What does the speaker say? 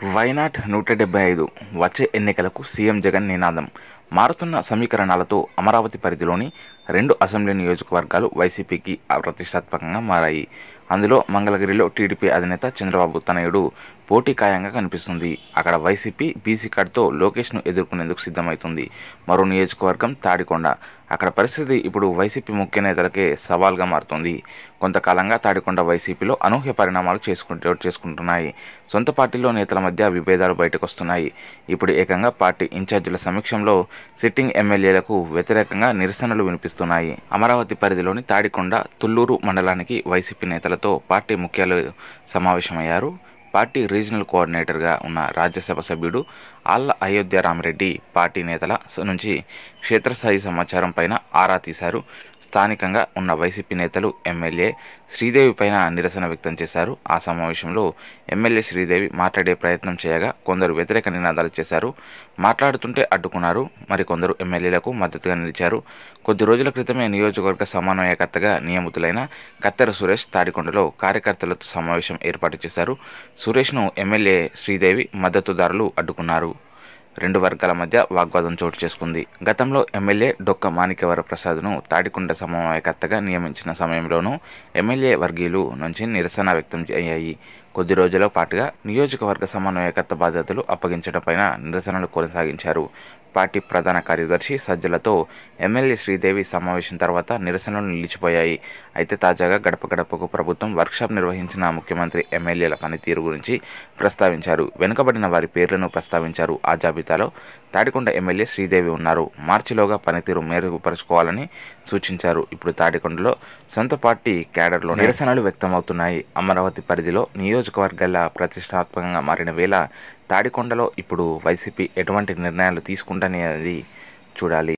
why not నూట డెబ్బై ఐదు వచ్చే ఎన్నికలకు సీఎం జగన్ నినాదం మారుతున్న సమీకరణాలతో అమరావతి పరిధిలోని రెండు అసెంబ్లీ నియోజకవర్గాలు వైసీపీకి ప్రతిష్టాత్మకంగా మారాయి అందులో మంగళగిరిలో టీడీపీ అధినేత చంద్రబాబు తనయుడు పోటీ ఖాయంగా కనిపిస్తుంది అక్కడ వైసీపీ బీసీ కార్డుతో లోకేష్ను ఎదుర్కొనేందుకు సిద్ధమవుతుంది మరో నియోజకవర్గం తాడికొండ అక్కడ పరిస్థితి ఇప్పుడు వైసీపీ ముఖ్య నేతలకే సవాల్గా మారుతుంది కొంతకాలంగా తాడికొండ వైసీపీలో అనూహ్య పరిణామాలు చేసుకుంటూ చేసుకుంటున్నాయి సొంత పార్టీలో నేతల మధ్య విభేదాలు బయటకు వస్తున్నాయి ఇప్పుడు ఏకంగా పార్టీ ఇన్ఛార్జీల సమక్షంలో సిట్టింగ్ ఎమ్మెల్యేలకు వ్యతిరేకంగా నిరసనలు వినిపిస్తున్నాయి అమరావతి పరిధిలోని తాడికొండ తుళ్లూరు మండలానికి వైసీపీ నేతలతో పార్టీ ముఖ్యాలు సమావేశమయ్యారు పార్టీ రీజనల్ కోఆర్డినేటర్గా ఉన్న రాజ్యసభ సభ్యుడు ఆళ్ల అయోధ్య రామరెడ్డి పార్టీ నేతల నుంచి క్షేత్రస్థాయి సమాచారం పైన ఆరా తీశారు స్థానికంగా ఉన్న వైసీపీ నేతలు ఎమ్మెల్యే శ్రీదేవి పైన నిరసన వ్యక్తం చేశారు ఆ సమావేశంలో ఎమ్మెల్యే శ్రీదేవి మాట్లాడే ప్రయత్నం చేయగా కొందరు వ్యతిరేక నినాదాలు చేశారు మాట్లాడుతుంటే అడ్డుకున్నారు మరికొందరు ఎమ్మెల్యేలకు మద్దతుగా నిలిచారు కొద్ది రోజుల క్రితమే నియోజకవర్గ సమన్వయకర్తగా నియమితులైన కత్తెర సురేష్ తాడికొండలో కార్యకర్తలతో సమావేశం ఏర్పాటు చేశారు సురేష్ను ఎమ్మెల్యే శ్రీదేవి మద్దతుదారులు అడ్డుకున్నారు రెండు వర్గాల మధ్య వాగ్వాదం చోటు చేసుకుంది గతంలో ఎమ్మెల్యే డొక్క మాణిక్యవర ప్రసాద్ను తాడికొండ సమన్వయకర్తగా నియమించిన సమయంలోనూ ఎమ్మెల్యే వర్గీయులు నుంచి నిరసన వ్యక్తం అయ్యాయి కొద్ది రోజుల పాటుగా నియోజకవర్గ సమన్వయకర్త బాధ్యతలు అప్పగించడంపైన నిరసనలు కొనసాగించారు పార్టీ ప్రధాన కార్యదర్శి సజ్జలతో ఎమ్మెల్యే శ్రీదేవి సమావేశం తర్వాత నిరసనలు నిలిచిపోయాయి అయితే తాజాగా గడప గడపకు ప్రభుత్వం వర్క్షాప్ నిర్వహించిన ముఖ్యమంత్రి ఎమ్మెల్యేల పనితీరు గురించి ప్రస్తావించారు వెనుకబడిన వారి పేర్లను ప్రస్తావించారు ఆ జాబితాలో తాడికొండ ఎమ్మెల్యే శ్రీదేవి ఉన్నారు మార్చిలోగా పనితీరు మెరుగుపరుచుకోవాలని సూచించారు ఇప్పుడు తాడికొండలో సొంత పార్టీ క్యాడర్లో నిరసనలు వ్యక్తమవుతున్నాయి అమరావతి పరిధిలో నియోజకవర్గాల ప్రతిష్టాత్మకంగా మారిన వేళ తాడికొండలో ఇప్పుడు వైసీపీ ఎటువంటి నిర్ణయాలు తీసుకుంటనేది చూడాలి